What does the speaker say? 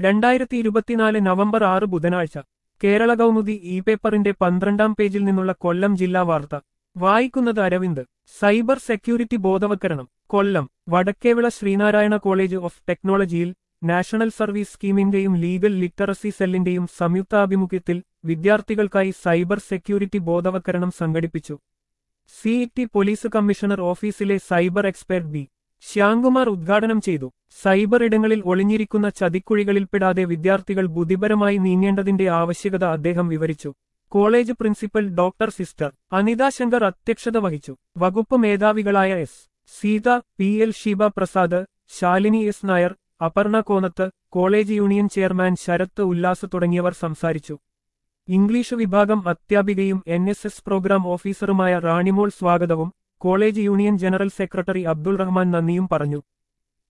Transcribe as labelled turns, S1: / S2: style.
S1: രണ്ടായിരത്തി ഇരുപത്തിനാല് നവംബർ ആറ് ബുധനാഴ്ച കേരള കൗമുദി ഇ പേപ്പറിന്റെ പന്ത്രണ്ടാം പേജിൽ നിന്നുള്ള കൊല്ലം ജില്ലാ വാർത്ത വായിക്കുന്നത് അരവിന്ദ് സൈബർ സെക്യൂരിറ്റി ബോധവൽക്കരണം കൊല്ലം വടക്കേവിള ശ്രീനാരായണ കോളേജ് ഓഫ് ടെക്നോളജിയിൽ നാഷണൽ സർവീസ് സ്കീമിന്റെയും ലീഗൽ ലിറ്ററസി സെല്ലിന്റെയും സംയുക്താഭിമുഖ്യത്തിൽ വിദ്യാർത്ഥികൾക്കായി സൈബർ സെക്യൂരിറ്റി ബോധവൽക്കരണം സംഘടിപ്പിച്ചു സിഇടി പോലീസ് കമ്മീഷണർ ഓഫീസിലെ സൈബർ എക്സ്പെർട്ട് ബി ശ്യാംകുമാർ ഉദ്ഘാടനം ചെയ്തു സൈബർ ഇടങ്ങളിൽ ഒളിഞ്ഞിരിക്കുന്ന ചതിക്കുഴികളിൽപ്പെടാതെ വിദ്യാർത്ഥികൾ ബുദ്ധിപരമായി നീങ്ങേണ്ടതിന്റെ ആവശ്യകത അദ്ദേഹം വിവരിച്ചു college principal doctor sister Anitha Shankar അധ്യക്ഷത വഹിച്ചു വകുപ്പ് മേധാവികളായ S Seetha P L Sheeba Prasad Shalini S Nair Aparna Konath college union chairman Sarath Ullas തുടങ്ങിയവർ സംസാരിച്ചു ഇംഗ്ലീഷ് വിഭാഗം അധ്യാപികയും എൻ എസ് എസ് പ്രോഗ്രാം ഓഫീസറുമായ റാണിമോൾ സ്വാഗതവും college union general secretary Abdul Rahman നന്ദിയും പറഞ്ഞു